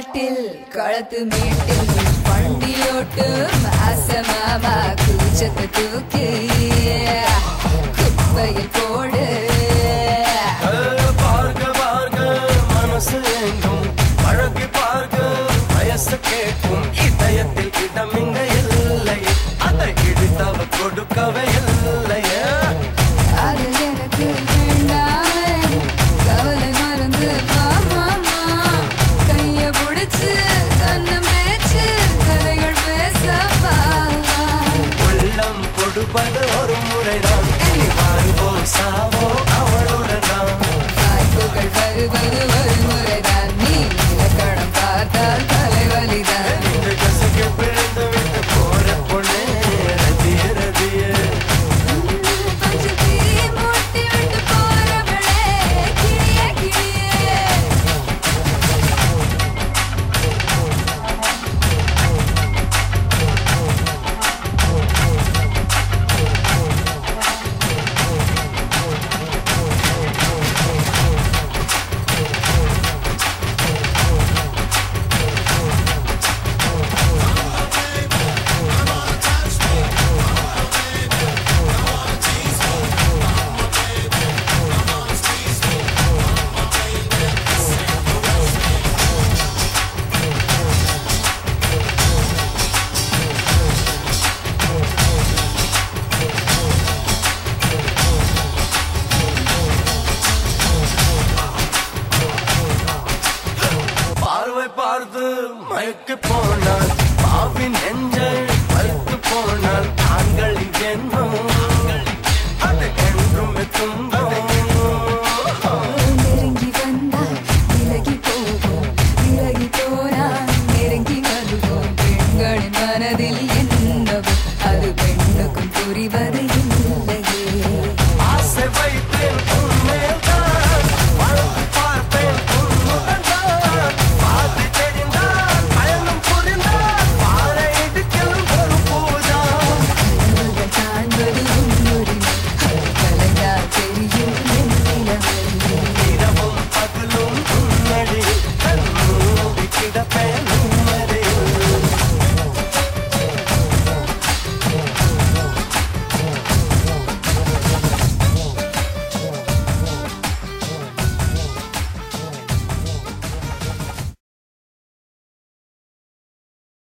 வீட்டில் களத்து மேட்டில் வண்டியோட்டு மாசமாமா கூச்சத்தை தூக்கி குப்பையில் போடு பார்க்க பார்க்க மனசு எங்கும் பழகி பார்க்க வயசு கேட்கும் இதயத்தில் இடம் இங்க இல்லை அதை இடித்தவ கொடுக்கவே இல்லையே அது எனக்கு வேண்டாமே கவலை மறந்து வா மாமா கைய பிடிச்சு கண்ணம் பேச்சு கதைகள் பேச வா வா. உள்ளம் கொடுப்பது ஒரு முறைதான் நீ வாழ்வோ சாவோ அவளுடன் தான் வாய்ப்புகள் வருவது ஒரு முறைதான் நீ இலக்கணம் பார்த்தால் தலைவலிதான் இந்த கசைக்கு பிழந்து விட்டு போற பொண்ணே ரதிய ரதிய பஞ்சத்தி மூட்டி விட்டு போறவளே கிளிய கிளியே பார்வை பார்த்து மயக்கி போனான்